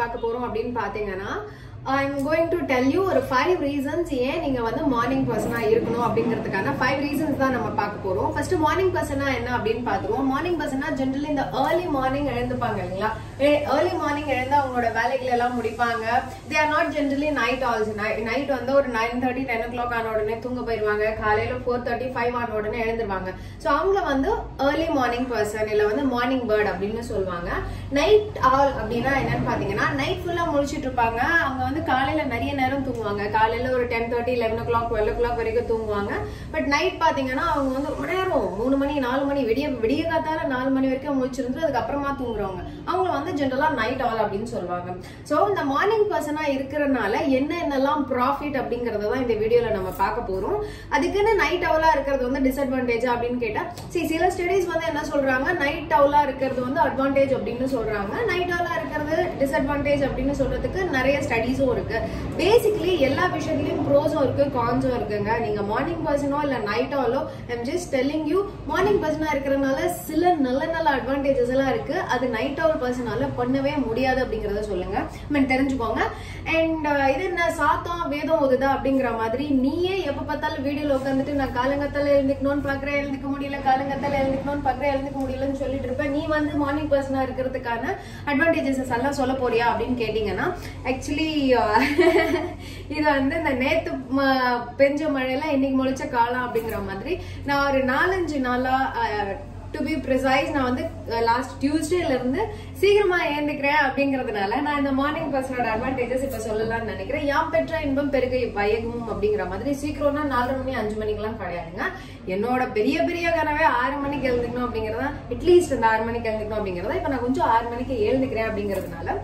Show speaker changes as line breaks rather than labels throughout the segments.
பார்க்க போறோம் அப்படின்னு பாத்தீங்கன்னா I am going to tell you ஒரு ஃபைவ் ரீசன்ஸ் ஏன் நீங்க வந்து மார்னிங் பர்சனா இருக்கணும் அப்படிங்கிறதுக்கான ஃபைவ் ரீசன்ஸ் தான் நம்ம பார்க்க போறோம் ஃபர்ஸ்ட் மார்னிங் பர்சனா என்ன அப்படின்னு பாத்துருவோம் மார்னிங் பர்சனா ஜென்ரலி இந்த ஏர்லி மார்னிங் எழுந்துப்பாங்க இல்லைங்களா ஏர்லி மார்னிங் எழுந்து அவங்களோட வேலைகள் எல்லாம் முடிப்பாங்க they are not generally night owls night வந்து ஒரு nine thirty ten o'clock ஆன உடனே தூங்க போயிருவாங்க காலையில ஃபோர் தேர்ட்டி ஃபைவ் ஆன உடனே எழுந்துருவாங்க ஸோ அவங்கள வந்து ஏர்லி மார்னிங் பர்சன் இல்ல வந்து மார்னிங் பேர்ட் அப்படின்னு சொல்லுவாங்க நைட் ஆல் அப்படின்னா என்னன்னு பாத்தீங்கன்னா நைட் ஃபுல்லா முழிச்சிட்டு இருப்பாங்க அவங்க வந்து காலையில நிறைய நேரம் தூங்குவாங்க காலையில ஒரு ten thirty eleven o'clock twelve o'clock வரைக்கும் தூங்குவாங்க பட் நைட் பாத்தீங்கன்னா அவங்க வந்து ரொம்ப நேரம் மூணு மணி நாலு மணி விடிய விடிய காத்தால நாலு மணி வரைக்கும் முழிச்சிருந்து அதுக்கப்புறமா தூங்குறவங்க அவங்க வந்து ஜென்ரலா நைட் ஆல் அப்படின்னு சொல்லுவாங்க சோ இந்த மார்னிங் பர்சனா இருக்கிறனால என்ன என்னெல்லாம் ப்ராஃபிட் அப்படிங்கறத தான் இந்த வீடியோல நம்ம பார்க்க போறோம் அதுக்குன்னு நைட் அவுலா இருக்கிறது வந்து டிஸ்அட்வான்டேஜ் அப்படின்னு கேட்டா see சில ஸ்டடிஸ் வந்து என்ன சொல்றாங்க நைட் அவுலா இருக்கிறது வந்து அட்வான்டேஜ் அப்படின்னு சொல்றாங்க நைட் அவுலா இருக்கிறது டிஸ்அட்வான்டேஜ் அப்படின்னு சொல்றதுக்கு நிறைய ஸ்டடிஸும் இருக்கு பேசிக்கலி எல்லா விஷயத்துலயும் ப்ரோஸும் இருக்கு கான்ஸும் இருக்குங்க நீங்க மார்னிங் பர்சனோ இல்ல நைட் ஆலோ I'm just telling you morning பர்சனா இருக்கிறதுனால சில நல்ல நல்ல அட்வான்டேஜஸ் எல்லாம் இருக்கு அது நைட் ஆல் பர்சனால பண்ணவே முடியாது அப்படிங்கறத சொல்லுங்க மீன் தெரிஞ்சுக்கோங்க அண்ட் இது என்ன சாத்தம் வேதம் ஓதுதா அப்படிங்கிற மாதிரி நீயே எப்ப பார்த்தாலும் வீடியோல உட்காந்துட்டு நான் காலங்கத்தால எழுந்துக்கணும்னு பாக்குறேன் எழுந்துக்க முடியல காலங்கத்தால எழுந்துக்கணும்னு பாக்குறேன் எழுந்துக்க முடியலன்னு சொல்லிட்டு இருப்பேன் நீ வந்து மார்னிங் பர்சனா இருக்கிறதுக்கான அட்வான்டேஜஸ் எல்லாம் சொல்ல போறியா அப்படின்னு கேட்டீங்கன்னா ஆக்சுவலி இது வந்து இந்த நேத்து ம- பெஞ்ச மழையில இன்னைக்கு முளைச்ச காலம் அப்படிங்கிற மாதிரி நான் ஒரு நாலஞ்சு நாளா டு பி ப்ரிசைஸ் நான் வந்து லாஸ்ட் டியூஸ்டேல இருந்து சீக்கிரமா ஏந்துக்கிறேன் அப்படிங்கறதுனால நான் இந்த மார்னிங் பர்சனோட அட்வான்டேஜஸ் இப்ப சொல்லலாம்னு நினைக்கிறேன் யாம் பெற்ற இன்பம் பெருகை பயகும் அப்படிங்கிற மாதிரி சீக்கிரம்னா நாலரை மணி அஞ்சு மணிக்கெல்லாம் கிடையாதுங்க என்னோட பெரிய பெரிய கனவே ஆறு மணிக்கு எழுந்துக்கணும் அப்படிங்கறதா அட்லீஸ்ட் இந்த ஆறு மணிக்கு எழுந்துக்கணும் அப்படிங்கறதா இப்ப நான் கொஞ்சம் ஆறு மணிக்கு எழுந்துக்கிறேன் அப்படிங்கறதுனால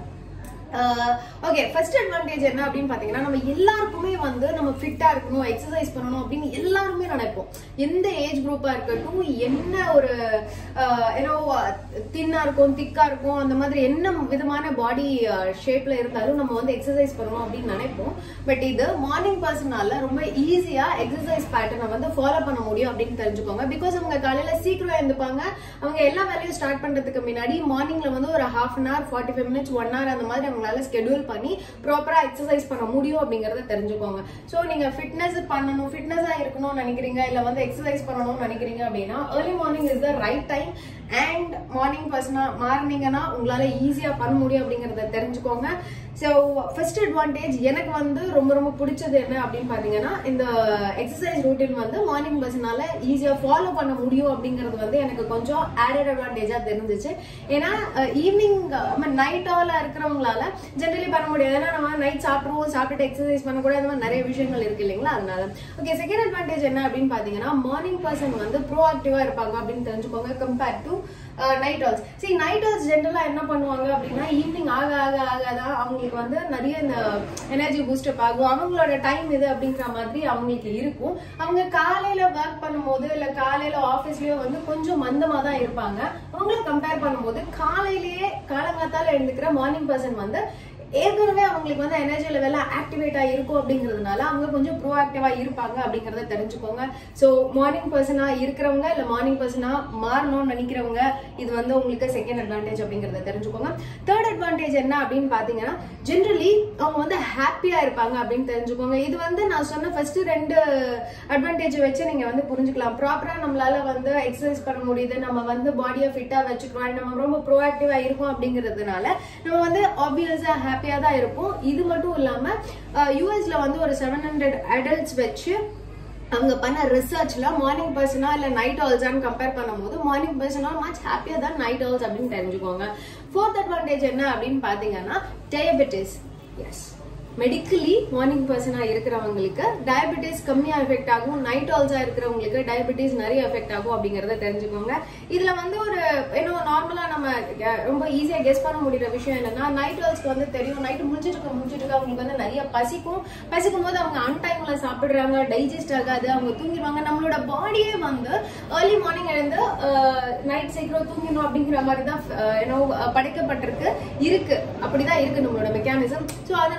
ஓகே ஃபர்ஸ்ட் அட்வான்டேஜ் என்ன அப்படின்னு பாத்தீங்கன்னா நம்ம எல்லாருக்குமே வந்து நம்ம ஃபிட்டா இருக்கணும் எக்ஸசைஸ் பண்ணணும் அப்படின்னு எல்லாருமே நினைப்போம் எந்த ஏஜ் குரூப்பா இருக்கட்டும் என்ன ஒரு ஏன்னோ தின்னா இருக்கும் திக்கா இருக்கும் அந்த மாதிரி என்ன விதமான பாடி ஷேப்ல இருந்தாலும் நம்ம வந்து எக்ஸசைஸ் பண்ணணும் அப்படின்னு நினைப்போம் பட் இது மார்னிங் பர்சனால ரொம்ப ஈஸியா எக்ஸசைஸ் பேட்டர்னை வந்து ஃபாலோ பண்ண முடியும் அப்படின்னு தெரிஞ்சுக்கோங்க பிகாஸ் அவங்க காலையில சீக்கிரம் எழுந்துப்பாங்க அவங்க எல்லா வேலையும் ஸ்டார்ட் பண்றதுக்கு முன்னாடி மார்னிங்ல வந்து ஒரு half an hour forty five minutes one hour அந்த மாதிரி அவங்களால ஸ்கெடியூல் பண்ணி ப்ராப்பரா எக்ஸசைஸ் பண்ண முடியும் அப்படிங்கறத தெரிஞ்சுக்கோங்க சோ நீங்க ஃபிட்னஸ் பண்ணணும் ஃபிட்னஸா இருக்கணும்னு நினைக்கிறீங்க இல்ல வந்து எக்ஸசைஸ் பண்ணணும்னு நினைக்கிறீங்க அப்படின்னா early morning is the right time and morning பர்சனா மாறினீங்கன்னா உங்களால ஈஸியா பண்ண முடியும் அப்படிங்கறத தெரிஞ்சுக்கோங்க ஸோ ஃபர்ஸ்ட் அட்வான்டேஜ் எனக்கு வந்து ரொம்ப ரொம்ப பிடிச்சது என்ன அப்படின்னு பாத்தீங்கன்னா இந்த எக்ஸசைஸ் ரூட்டீன் வந்து மார்னிங் பர்சனால ஈஸியா ஃபாலோ பண்ண முடியும் அப்படிங்கிறது வந்து எனக்கு கொஞ்சம் ஆடட் அட்வான்டேஜா தெரிஞ்சிச்சு ஏன்னா ஈவினிங் நைட் ஆல இருக்கிறவங்களால ஜென்ரலி பண்ண முடியாது ஏன்னா நம்ம நைட் சாப்பிடுவோம் சாப்பிட்டு எக்ஸசைஸ் பண்ணக்கூடாது அந்த மாதிரி நிறைய விஷயங்கள் இருக்கு இல்லைங்களா அதனால ஓகே செகண்ட் அட்வான்டேஜ் என்ன அப்படின்னு பாத்தீங்கன்னா மார்னிங் பர்சன் வந்து ப்ரோ ஆக்டிவா இருப்பாங்க அப்படின்னு தெரிஞ்சுக்கோங்க கம்பேர்ட் டு நைட் ஆல்ஸ் சரி நைட் ஆல்ஸ் ஜென்ரலா என்ன பண்ணுவாங்க அப்படின்னா ஈவினிங் ஆக ஆக ஆக தான் அவங்களுக்கு வந்து நிறைய இந்த எனர்ஜி பூஸ்டப் ஆகும் அவங்களோட டைம் இது அப்படிங்கிற மாதிரி அவங்களுக்கு இருக்கும் அவங்க காலையில ஒர்க் பண்ணும்போது இல்ல காலையில ஆபீஸ்லயோ வந்து கொஞ்சம் மந்தமா தான் இருப்பாங்க அவங்கள கம்பேர் பண்ணும்போது காலையிலேயே காலங்காத்தால எழுந்துக்கிற மார்னிங் பர்சன் வந்து ஏற்கனவே அவங்களுக்கு வந்து எனர்ஜி லெவல்ல ஆக்டிவேட்டா இருக்கும் அப்படிங்கிறதுனால அவங்க கொஞ்சம் ப்ரோ ஆக்டிவா இருப்பாங்க அப்படிங்கறத தெரிஞ்சுக்கோங்க சோ மார்னிங் பர்சனா இருக்கிறவங்க இல்ல மார்னிங் பர்சனா மாறணும்னு நினைக்கிறவங்க இது வந்து உங்களுக்கு செகண்ட் அட்வான்டேஜ் அப்படிங்கறத தெரிஞ்சுக்கோங்க தேர்ட் அட்வான்டேஜ் என்ன அப்படின்னு பாத்தீங்கன்னா ஜென்ரலி அவங்க வந்து ஹாப்பியா இருப்பாங்க அப்படின்னு தெரிஞ்சுக்கோங்க இது வந்து நான் சொன்ன ஃபர்ஸ்ட் ரெண்டு அட்வான்டேஜ் வச்சு நீங்க வந்து புரிஞ்சுக்கலாம் ப்ராப்பரா நம்மளால வந்து எக்ஸசைஸ் பண்ண முடியுது நம்ம வந்து பாடியை ஃபிட்டா வச்சுக்கிறோம் நம்ம ரொம்ப ப்ரோ ஆக்டிவா இருக்கும் அப்படிங்கிறதுனால நம்ம வந்து ஆப்வியஸா ஹாப்பியா தான் இருப்போம் இது மட்டும் இல்லாம யூஎஸ்ல வந்து ஒரு செவன் ஹண்ட்ரட் அடல்ட்ஸ் வச்சு அவங்க பண்ண ரிசர்ச்ல மார்னிங் பர்சனா இல்ல நைட் ஆல்ஸான்னு கம்பேர் பண்ணும்போது மார்னிங் பர்சனா மச் ஹாப்பியா தான் நைட் ஆல்ஸ் அப்படின்னு தெரிஞ்சுக்கோங்க ஃபோர்த் அட்வான்டேஜ் என்ன அப்படின்னு பாத்தீங்கன்னா டயபெட்டிஸ் எஸ் மெடிக்கலி மார்னிங் பர்சனா இருக்கிறவங்களுக்கு டயபெட்டிஸ் கம்மியா எஃபெக்ட் ஆகும் நைட் ஆல்ஸா இருக்கிறவங்களுக்கு டயபெட்டிஸ் நிறைய எஃபெக்ட் ஆகும் அப்படிங்கறத தெரிஞ்சுக்கோங்க இதுல வந்து ஒரு ஏன்னோ நார்மலா நம்ம அஹ், ரொம்ப ஈஸியா கெஸ் பண்ண முடியற விஷயம் என்னன்னா நைட் ஆல்ஸ்க்கு வந்து தெரியும் நைட் முடிஞ்சிட்டு இருக்க முடிஞ்சிட்டு இருக்க அவங்களுக்கு வந்து நிறைய பசிக்கும் பசிக்கும் போது அவங்க அன்டைம்ல சாப்பிடுறாங்க டைஜஸ்ட் ஆகாது அவங்க தூங்கிடுவாங்க நம்மளோட பாடியே வந்து ஏர்லி மார்னிங் எழுந்து நைட் சீக்கிரம் தூங்கிடணும் அப்படிங்கிற மாதிரி தான் ஏன்னோ படைக்கப்பட்டிருக்கு இருக்கு அப்படிதான் இருக்கு நம்மளோட மெக்கானிசம் ஸோ அதை நம்ம டிஸ்டர்ப்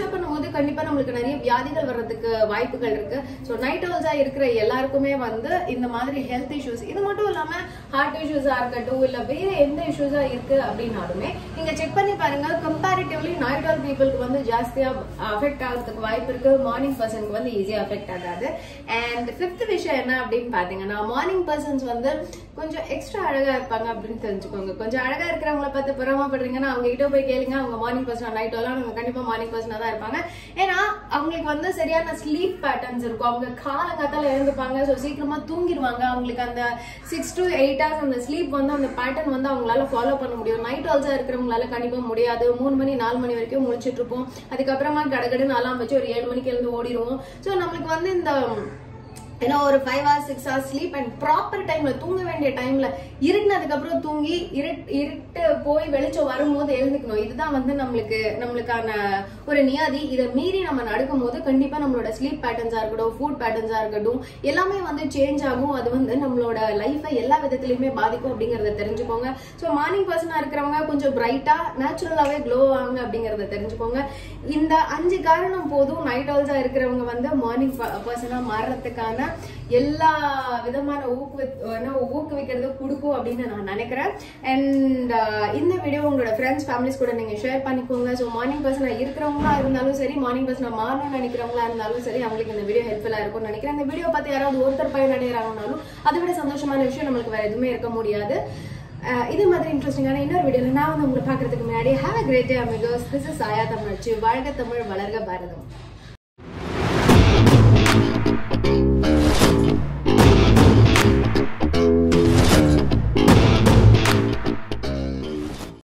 டிஸ்டர்ப் பண்ணும்போது கண்டிப்பா நம்மளுக்கு நிறைய வியாதிகள் வர்றதுக்கு வாய்ப்புகள் இருக்கு ஸோ நைட் ஹவுல்ஸா இருக்கிற எல்லாருக்குமே வந்து இந்த மாதிரி ஹெல்த் இஷ்யூஸ் இது மட்டும் இல்லாம ஹார்ட் இஷ்யூஸா இருக்கட்டும் இல்ல வேற எந்த இஷ்யூஸா இருக்கு அப்படின்னாலுமே நீங்க செக் பண்ணி பாருங்க கம்பேரிட்டிவ்லி நைட் ஹவுல் பீப்புளுக்கு வந்து ஜாஸ்தியா அஃபெக்ட் ஆகிறதுக்கு வாய்ப்பு இருக்கு மார்னிங் பர்சனுக்கு வந்து ஈஸியா அஃபெக்ட் ஆகாது அண்ட் ஃபிஃப்த் விஷயம் என்ன அப்படின்னு பாத்தீங்கன்னா மார்னிங் பர்சன்ஸ் வந்து கொஞ்சம் எக்ஸ்ட்ரா அழகா இருப்பாங்க அப்படின்னு தெரிஞ்சுக்கோங்க கொஞ்சம் அழகா இருக்கிறவங்கள பார்த்து பெருமைப்படுறீங்கன்னா அவங்க கிட்ட போய் கேளுங்க அவங்க மார்னிங் பர்சன் நைட் எல்லாம் அவங்க கண்டிப்பா மார்னிங் பர்சனா தான் இருப்பாங்க ஏன்னா அவங்களுக்கு வந்து சரியான ஸ்லீப் பேட்டர்ன்ஸ் இருக்கும் அவங்க காலங்காத்தால எழுந்துப்பாங்க ஸோ சீக்கிரமா தூங்கிடுவாங்க அவங்களுக்கு அந்த சிக்ஸ் டு எயிட் ஹவர்ஸ் அந்த ஸ்லீப் வந்து அந்த பேட்டர்ன் வந்து அவங்களால ஃபாலோ பண்ண முடியும் நைட் ஆல்சா இருக்கிறவங்களால கண்டிப்பா முடியாது மூணு மணி நாலு மணி வரைக்கும் முழிச்சிட்டு இருப்போம் அதுக்கப்புறமா கடகடுன்னு அலாம் வச்சு ஒரு ஏழு மணிக்கு எழுந்து ஓடிடுவோம் ஸோ நம்மளுக்கு வந்து இந்த ஏன்னா ஒரு five hours six hours sleep and proper டைம்ல தூங்க வேண்டிய டைம்ல இருட்டினதுக்கு அப்புறம் தூங்கி இருட் இருட்டு போய் வெளிச்சம் வரும்போது எழுந்துக்கணும் இதுதான் வந்து நம்மளுக்கு நம்மளுக்கான ஒரு நியாதி இதை மீறி நம்ம நடக்கும் போது கண்டிப்பா நம்மளோட ஸ்லீப் பேட்டர்ன்ஸா இருக்கட்டும் ஃபுட் பேட்டர்ன்ஸா இருக்கட்டும் எல்லாமே வந்து சேஞ்ச் ஆகும் அது வந்து நம்மளோட லைஃபை எல்லா விதத்திலயுமே பாதிக்கும் அப்படிங்கறத தெரிஞ்சுக்கோங்க ஸோ மார்னிங் பர்சனா இருக்கிறவங்க கொஞ்சம் பிரைட்டா நேச்சுரலாவே க்ளோ ஆகுங்க அப்படிங்கறத தெரிஞ்சுக்கோங்க இந்த அஞ்சு காரணம் போதும் நைட் ஆல்ஸா இருக்கிறவங்க வந்து மார்னிங் பர்சனா மாறுறதுக்கான எல்லா விதமான ஊக்குவி என்ன, ஊக்குவிக்கிறது கொடுக்கும் அப்படின்னு நான் நினைக்கிறேன் அண்ட் இந்த வீடியோ உங்களோட ஃப்ரெண்ட்ஸ் ஃபேமிலிஸ் கூட நீங்க ஷேர் பண்ணிக்கோங்க ஸோ மார்னிங் பர்சனா இருக்கிறவங்களா இருந்தாலும் சரி மார்னிங் பர்சனா மாறணும்னு நினைக்கிறவங்களா இருந்தாலும் சரி அவங்களுக்கு இந்த வீடியோ ஹெல்ப்ஃபுல்லா இருக்கும்னு நினைக்கிறேன் இந்த வீடியோ பார்த்து யாராவது ஒருத்தர் பயன் அடைகிறாங்கனாலும் அதை விட சந்தோஷமான விஷயம் நம்மளுக்கு வேற எதுவுமே இருக்க முடியாது அஹ் இது மாதிரி இன்ட்ரெஸ்டிங்கான இன்னொரு வீடியோல நான் வந்து உங்களை பார்க்கறதுக்கு முன்னாடி have a great day amigos this is ஆயா தமிழ்ச்சி வாழ்க தமிழ் வளர்க பாரதம்